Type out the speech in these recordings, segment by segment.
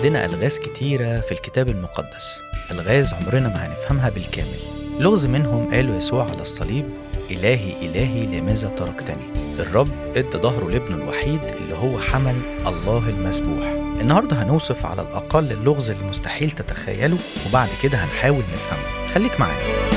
عندنا ألغاز كتيرة في الكتاب المقدس ألغاز عمرنا ما هنفهمها بالكامل لغز منهم قاله يسوع على الصليب إلهي إلهي لماذا تركتني الرب ادى ظهره لابنه الوحيد اللي هو حمل الله المسبوح النهاردة هنوصف على الأقل اللغز اللي مستحيل تتخيله وبعد كده هنحاول نفهمه خليك معانا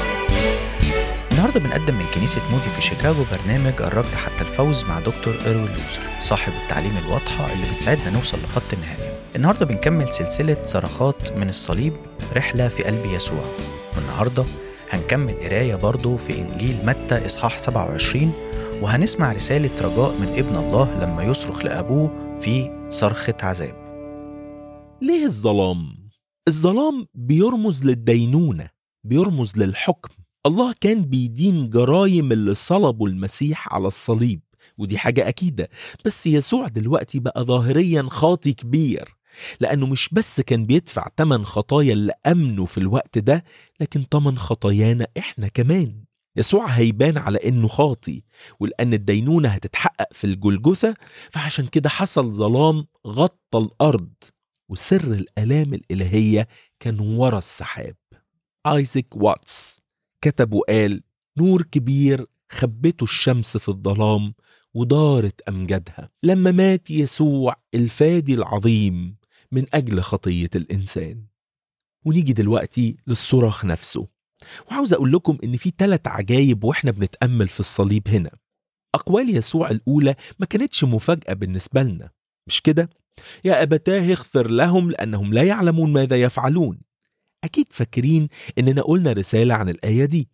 النهارده بنقدم من كنيسة مودي في شيكاغو برنامج الركض حتى الفوز مع دكتور إيروين لوتسر صاحب التعليم الواضحة اللي بتساعدنا نوصل لخط النهاية النهارده بنكمل سلسلة صرخات من الصليب رحلة في قلب يسوع والنهارده هنكمل قراية برضه في إنجيل متى إصحاح 27 وهنسمع رسالة رجاء من ابن الله لما يصرخ لأبوه في صرخة عذاب ليه الظلام؟ الظلام بيرمز للدينونة بيرمز للحكم الله كان بيدين جرايم اللي صلبوا المسيح على الصليب ودي حاجة أكيدة بس يسوع دلوقتي بقى ظاهريا خاطي كبير لأنه مش بس كان بيدفع تمن خطايا اللي أمنوا في الوقت ده لكن تمن خطايانا إحنا كمان يسوع هيبان على إنه خاطي ولأن الدينونة هتتحقق في الجلجثة فعشان كده حصل ظلام غطى الأرض وسر الآلام الإلهية كان ورا السحاب آيزاك واتس كتب وقال نور كبير خبته الشمس في الظلام ودارت أمجادها لما مات يسوع الفادي العظيم من أجل خطية الإنسان ونيجي دلوقتي للصراخ نفسه وعاوز أقول لكم إن في ثلاث عجايب وإحنا بنتأمل في الصليب هنا أقوال يسوع الأولى ما كانتش مفاجأة بالنسبة لنا مش كده؟ يا أبتاه اغفر لهم لأنهم لا يعلمون ماذا يفعلون أكيد فاكرين إننا قلنا رسالة عن الآية دي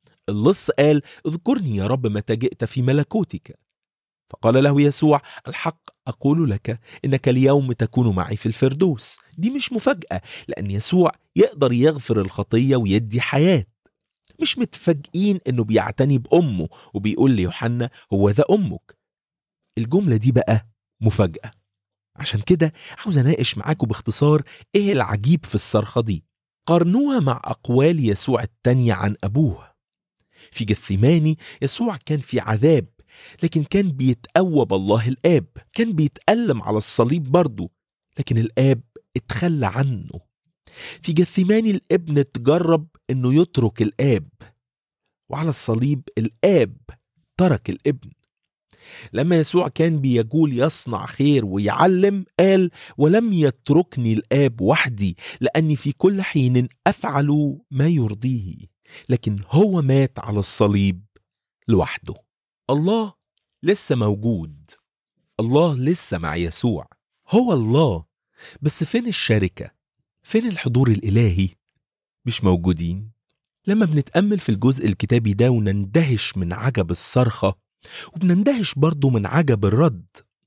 اللص قال اذكرني يا رب متى جئت في ملكوتك فقال له يسوع الحق أقول لك إنك اليوم تكون معي في الفردوس دي مش مفاجأة لأن يسوع يقدر يغفر الخطية ويدي حياة مش متفاجئين إنه بيعتني بأمه وبيقول ليوحنا هو ذا أمك الجملة دي بقى مفاجأة عشان كده عاوز أناقش معاكم باختصار إيه العجيب في الصرخة دي قارنوها مع أقوال يسوع التانية عن أبوه في جثماني يسوع كان في عذاب لكن كان بيتقوى بالله الآب كان بيتألم على الصليب برضه لكن الآب اتخلى عنه في جثماني الابن اتجرب انه يترك الآب وعلى الصليب الآب ترك الابن لما يسوع كان بيجول يصنع خير ويعلم قال ولم يتركني الآب وحدي لأني في كل حين أفعل ما يرضيه لكن هو مات على الصليب لوحده الله لسه موجود الله لسه مع يسوع هو الله بس فين الشركة فين الحضور الإلهي مش موجودين لما بنتأمل في الجزء الكتابي ده ونندهش من عجب الصرخة وبنندهش برضه من عجب الرد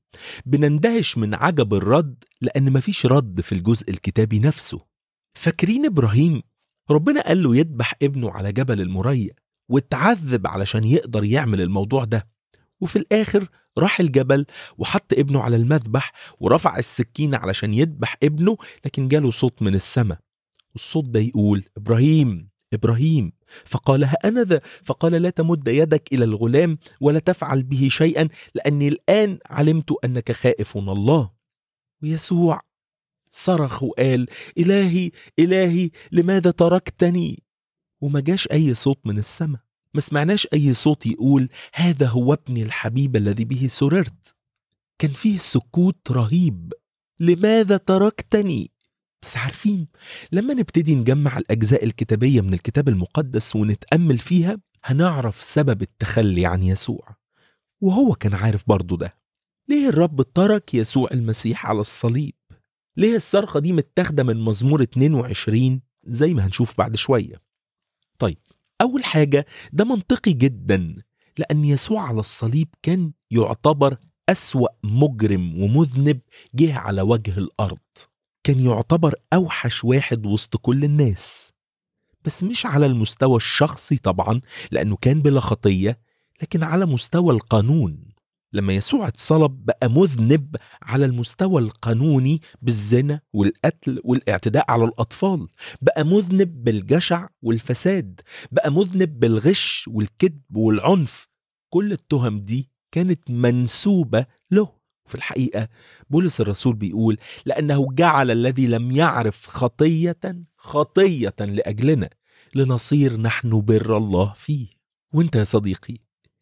بنندهش من عجب الرد لأن مفيش رد في الجزء الكتابي نفسه فاكرين إبراهيم ربنا قال له يذبح ابنه على جبل المريا واتعذب علشان يقدر يعمل الموضوع ده وفي الآخر راح الجبل وحط ابنه على المذبح ورفع السكينة علشان يذبح ابنه لكن جاله صوت من السماء والصوت ده يقول إبراهيم إبراهيم فقال ها أنا ذا فقال لا تمد يدك إلى الغلام ولا تفعل به شيئا لأني الآن علمت أنك خائف الله ويسوع صرخ وقال إلهي إلهي لماذا تركتني وما جاش أي صوت من السماء ما سمعناش أي صوت يقول هذا هو ابني الحبيب الذي به سررت كان فيه سكوت رهيب لماذا تركتني بس عارفين لما نبتدي نجمع الأجزاء الكتابية من الكتاب المقدس ونتأمل فيها هنعرف سبب التخلي عن يسوع وهو كان عارف برضه ده ليه الرب ترك يسوع المسيح على الصليب ليه الصرخة دي متاخدة من مزمور 22 زي ما هنشوف بعد شوية طيب أول حاجة ده منطقي جدا لأن يسوع على الصليب كان يعتبر أسوأ مجرم ومذنب جه على وجه الأرض كان يعتبر أوحش واحد وسط كل الناس بس مش على المستوى الشخصي طبعا لأنه كان بلا خطية لكن على مستوى القانون لما يسوع اتصلب بقى مذنب على المستوى القانوني بالزنا والقتل والاعتداء على الأطفال بقى مذنب بالجشع والفساد بقى مذنب بالغش والكذب والعنف كل التهم دي كانت منسوبة له في الحقيقة بولس الرسول بيقول لأنه جعل الذي لم يعرف خطية خطية لأجلنا لنصير نحن بر الله فيه وانت يا صديقي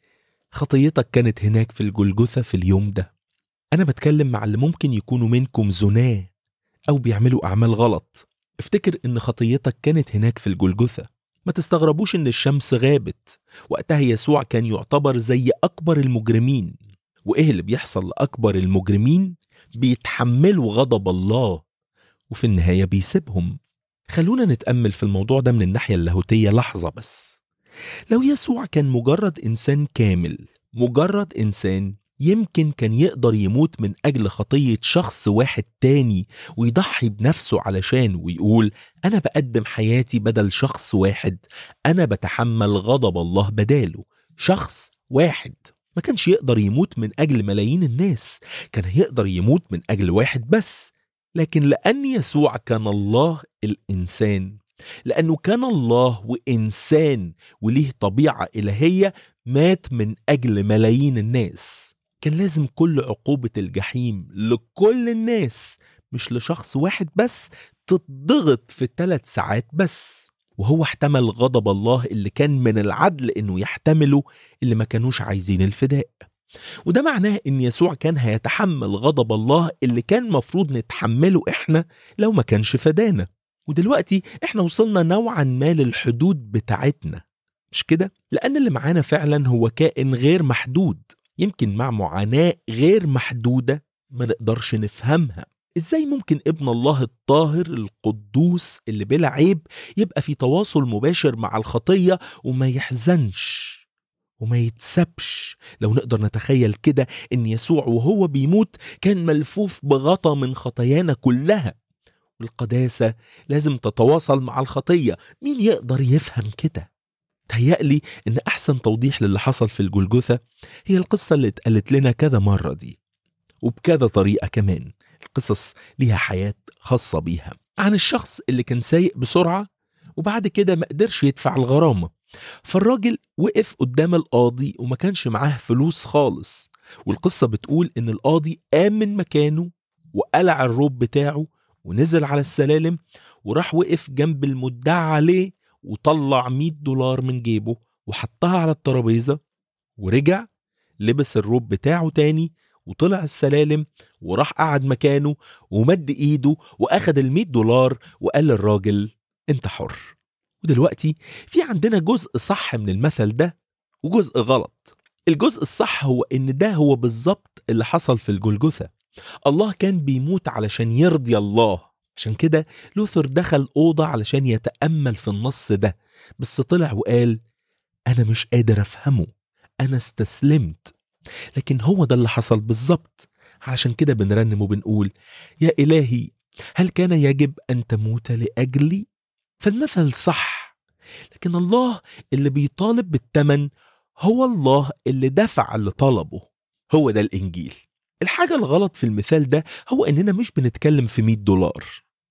خطيتك كانت هناك في الجلجثة في اليوم ده أنا بتكلم مع اللي ممكن يكونوا منكم زناه أو بيعملوا أعمال غلط افتكر إن خطيتك كانت هناك في الجلجثة ما تستغربوش إن الشمس غابت وقتها يسوع كان يعتبر زي أكبر المجرمين وإيه اللي بيحصل لأكبر المجرمين بيتحملوا غضب الله وفي النهاية بيسيبهم خلونا نتأمل في الموضوع ده من الناحية اللاهوتية لحظة بس لو يسوع كان مجرد إنسان كامل مجرد إنسان يمكن كان يقدر يموت من أجل خطية شخص واحد تاني ويضحي بنفسه علشان ويقول أنا بقدم حياتي بدل شخص واحد أنا بتحمل غضب الله بداله شخص واحد ما كانش يقدر يموت من أجل ملايين الناس كان يقدر يموت من أجل واحد بس لكن لأن يسوع كان الله الإنسان لأنه كان الله وإنسان وليه طبيعة إلهية مات من أجل ملايين الناس كان لازم كل عقوبة الجحيم لكل الناس مش لشخص واحد بس تتضغط في ثلاث ساعات بس وهو احتمل غضب الله اللي كان من العدل انه يحتمله اللي ما كانوش عايزين الفداء وده معناه ان يسوع كان هيتحمل غضب الله اللي كان مفروض نتحمله احنا لو ما كانش فدانا ودلوقتي احنا وصلنا نوعا ما للحدود بتاعتنا مش كده؟ لأن اللي معانا فعلا هو كائن غير محدود يمكن مع معاناة غير محدودة ما نقدرش نفهمها ازاي ممكن ابن الله الطاهر القدوس اللي بلا عيب يبقى في تواصل مباشر مع الخطية وما يحزنش وما يتسبش لو نقدر نتخيل كده ان يسوع وهو بيموت كان ملفوف بغطا من خطايانا كلها والقداسة لازم تتواصل مع الخطية مين يقدر يفهم كده تهيألي إن أحسن توضيح للي حصل في الجلجثة هي القصة اللي اتقالت لنا كذا مرة دي وبكذا طريقة كمان القصص ليها حياة خاصة بيها عن الشخص اللي كان سايق بسرعة وبعد كده ما قدرش يدفع الغرامة فالراجل وقف قدام القاضي وما كانش معاه فلوس خالص والقصة بتقول إن القاضي قام من مكانه وقلع الروب بتاعه ونزل على السلالم وراح وقف جنب المدعى عليه وطلع 100 دولار من جيبه وحطها على الترابيزة ورجع لبس الروب بتاعه تاني وطلع السلالم وراح قعد مكانه ومد ايده واخد ال 100 دولار وقال للراجل انت حر ودلوقتي في عندنا جزء صح من المثل ده وجزء غلط الجزء الصح هو ان ده هو بالظبط اللي حصل في الجلجثة الله كان بيموت علشان يرضي الله عشان كده لوثر دخل أوضة علشان يتأمل في النص ده بس طلع وقال أنا مش قادر أفهمه أنا استسلمت لكن هو ده اللي حصل بالظبط علشان كده بنرنم وبنقول يا إلهي هل كان يجب أن تموت لأجلي؟ فالمثل صح لكن الله اللي بيطالب بالتمن هو الله اللي دفع اللي طلبه هو ده الإنجيل الحاجة الغلط في المثال ده هو إننا مش بنتكلم في 100 دولار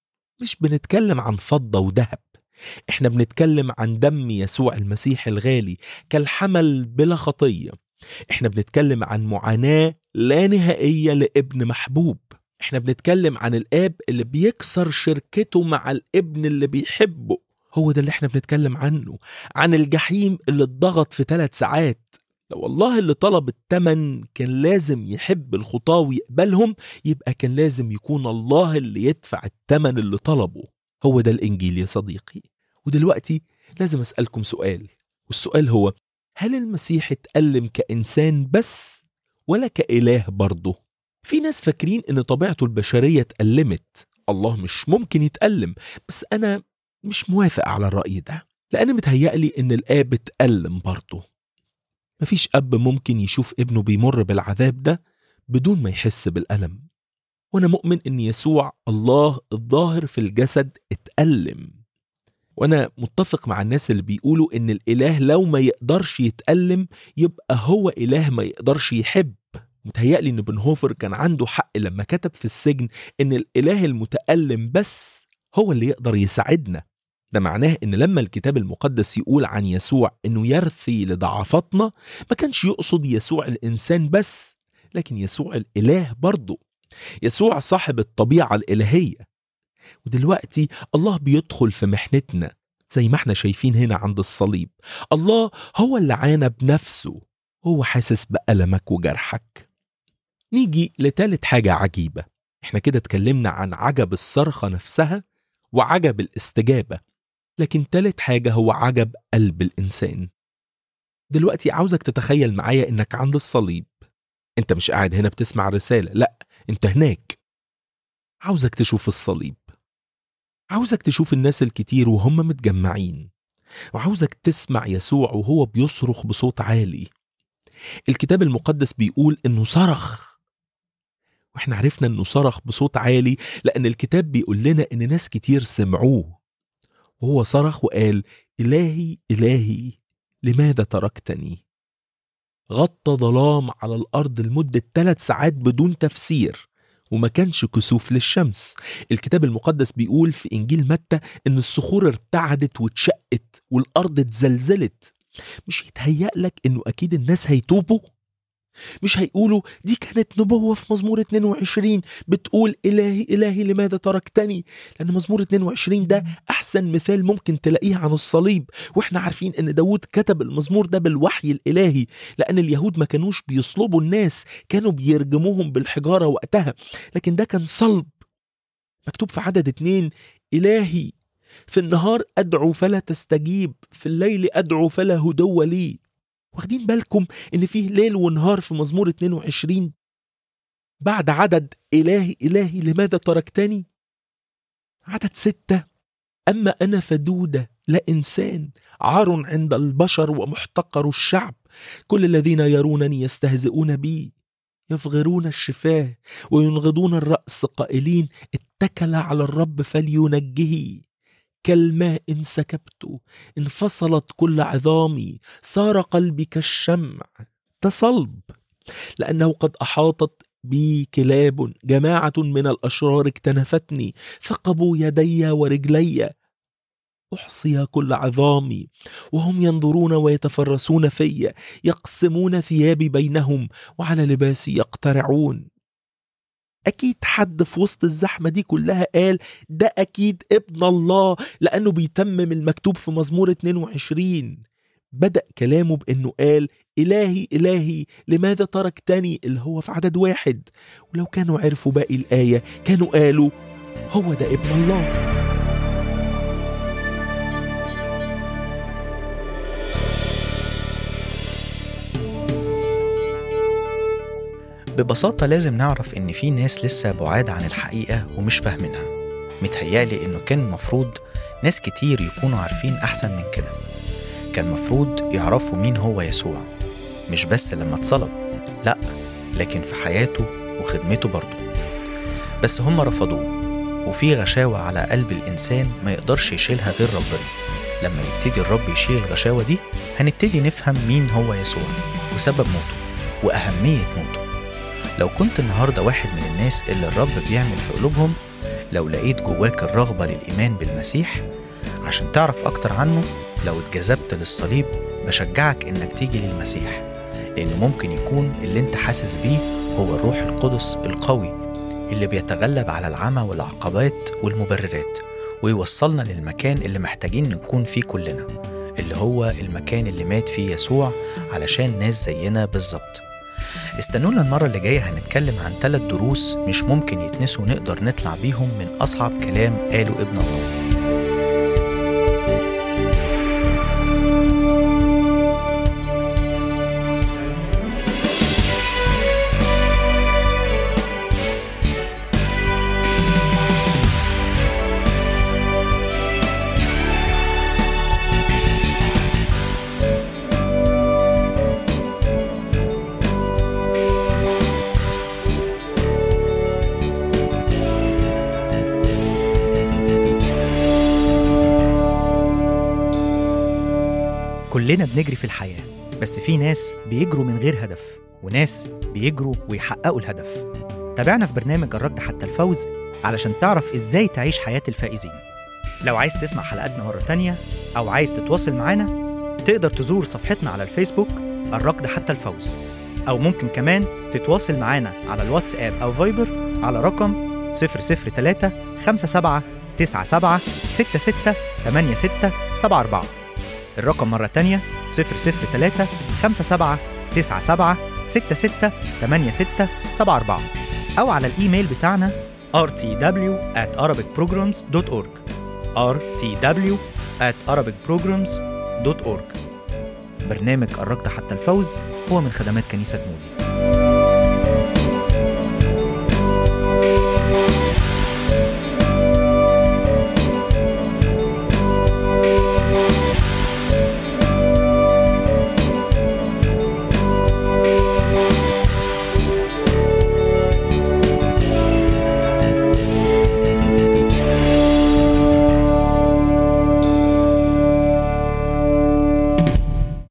مش بنتكلم عن فضة وذهب احنا بنتكلم عن دم يسوع المسيح الغالي كالحمل بلا خطية احنا بنتكلم عن معاناة لا نهائية لابن محبوب احنا بنتكلم عن الاب اللي بيكسر شركته مع الابن اللي بيحبه هو ده اللي احنا بنتكلم عنه عن الجحيم اللي اتضغط في ثلاث ساعات لو الله اللي طلب التمن كان لازم يحب الخطاة ويقبلهم يبقى كان لازم يكون الله اللي يدفع التمن اللي طلبه هو ده الإنجيل يا صديقي ودلوقتي لازم أسألكم سؤال والسؤال هو هل المسيح اتألم كإنسان بس ولا كإله برضه؟ في ناس فاكرين إن طبيعته البشرية اتألمت الله مش ممكن يتألم بس أنا مش موافق على الرأي ده لأن متهيألي إن الآب اتألم برضه مفيش أب ممكن يشوف ابنه بيمر بالعذاب ده بدون ما يحس بالألم وأنا مؤمن إن يسوع الله الظاهر في الجسد اتألم وأنا متفق مع الناس اللي بيقولوا إن الإله لو ما يقدرش يتألم يبقى هو إله ما يقدرش يحب متهيألي إن بنهوفر كان عنده حق لما كتب في السجن إن الإله المتألم بس هو اللي يقدر يساعدنا ده معناه ان لما الكتاب المقدس يقول عن يسوع انه يرثي لضعفاتنا ما كانش يقصد يسوع الانسان بس لكن يسوع الإله برضه يسوع صاحب الطبيعة الإلهية ودلوقتي الله بيدخل في محنتنا زي ما احنا شايفين هنا عند الصليب الله هو اللي عانى بنفسه هو حاسس بألمك وجرحك نيجي لتالت حاجة عجيبة احنا كده اتكلمنا عن عجب الصرخة نفسها وعجب الاستجابة لكن تالت حاجة هو عجب قلب الإنسان دلوقتي عاوزك تتخيل معايا إنك عند الصليب انت مش قاعد هنا بتسمع رسالة لا انت هناك عاوزك تشوف الصليب عاوزك تشوف الناس الكتير وهم متجمعين وعاوزك تسمع يسوع وهو بيصرخ بصوت عالي الكتاب المقدس بيقول انه صرخ واحنا عرفنا انه صرخ بصوت عالي لان الكتاب بيقول لنا ان ناس كتير سمعوه وهو صرخ وقال الهي الهي لماذا تركتني غطى ظلام على الارض لمده ثلاث ساعات بدون تفسير وما كانش كسوف للشمس الكتاب المقدس بيقول في انجيل متى ان الصخور ارتعدت واتشقت والارض اتزلزلت مش يتهيأ لك انه اكيد الناس هيتوبوا مش هيقولوا دي كانت نبوة في مزمور 22 بتقول إلهي إلهي لماذا تركتني لأن مزمور 22 ده أحسن مثال ممكن تلاقيه عن الصليب وإحنا عارفين إن داود كتب المزمور ده بالوحي الإلهي لأن اليهود ما كانوش بيصلبوا الناس كانوا بيرجموهم بالحجارة وقتها لكن ده كان صلب مكتوب في عدد اتنين إلهي في النهار أدعو فلا تستجيب في الليل أدعو فلا هدو لي واخدين بالكم ان فيه ليل ونهار في مزمور 22 بعد عدد إلهي إلهي لماذا تركتني عدد ستة أما أنا فدودة لا إنسان عار عند البشر ومحتقر الشعب كل الذين يرونني يستهزئون بي يفغرون الشفاه وينغضون الرأس قائلين اتكل على الرب فلينجه كالماء انسكبت انفصلت كل عظامي صار قلبي كالشمع ده صلب لأنه قد أحاطت بي كلاب جماعة من الأشرار اكتنفتني ثقبوا يدي ورجلي أحصي كل عظامي وهم ينظرون ويتفرسون في يقسمون ثيابي بينهم وعلى لباسي يقترعون أكيد حد في وسط الزحمة دي كلها قال ده أكيد ابن الله لأنه بيتمم المكتوب في مزمور 22 بدأ كلامه بأنه قال إلهي إلهي لماذا تركتني اللي هو في عدد واحد ولو كانوا عرفوا باقي الآية كانوا قالوا هو ده ابن الله ببساطة لازم نعرف إن في ناس لسه بعاد عن الحقيقة ومش فاهمينها متهيألي إنه كان المفروض ناس كتير يكونوا عارفين أحسن من كده كان مفروض يعرفوا مين هو يسوع مش بس لما اتصلب لأ لكن في حياته وخدمته برضه بس هم رفضوه وفي غشاوة على قلب الإنسان ما يقدرش يشيلها غير ربنا لما يبتدي الرب يشيل الغشاوة دي هنبتدي نفهم مين هو يسوع وسبب موته وأهمية موته لو كنت النهاردة واحد من الناس اللي الرب بيعمل في قلوبهم لو لقيت جواك الرغبة للإيمان بالمسيح عشان تعرف أكتر عنه لو اتجذبت للصليب بشجعك إنك تيجي للمسيح لأنه ممكن يكون اللي أنت حاسس بيه هو الروح القدس القوي اللي بيتغلب على العمى والعقبات والمبررات ويوصلنا للمكان اللي محتاجين نكون فيه كلنا اللي هو المكان اللي مات فيه يسوع علشان ناس زينا بالظبط استنونا المرة اللي جاية هنتكلم عن ثلاث دروس مش ممكن يتنسوا نقدر نطلع بيهم من أصعب كلام قاله ابن الله كلنا بنجري في الحياة بس في ناس بيجروا من غير هدف وناس بيجروا ويحققوا الهدف تابعنا في برنامج الركض حتى الفوز علشان تعرف ازاي تعيش حياة الفائزين لو عايز تسمع حلقاتنا مرة تانية أو عايز تتواصل معانا تقدر تزور صفحتنا على الفيسبوك الركض حتى الفوز أو ممكن كمان تتواصل معانا على الواتساب أو فايبر على رقم 003 57 97 66 86 74 الرقم مرة تانية 003 57 97 66 86 74 أو على الإيميل بتاعنا rtw at arabicprograms.org rtw at arabicprograms.org برنامج قربت حتى الفوز هو من خدمات كنيسة مودي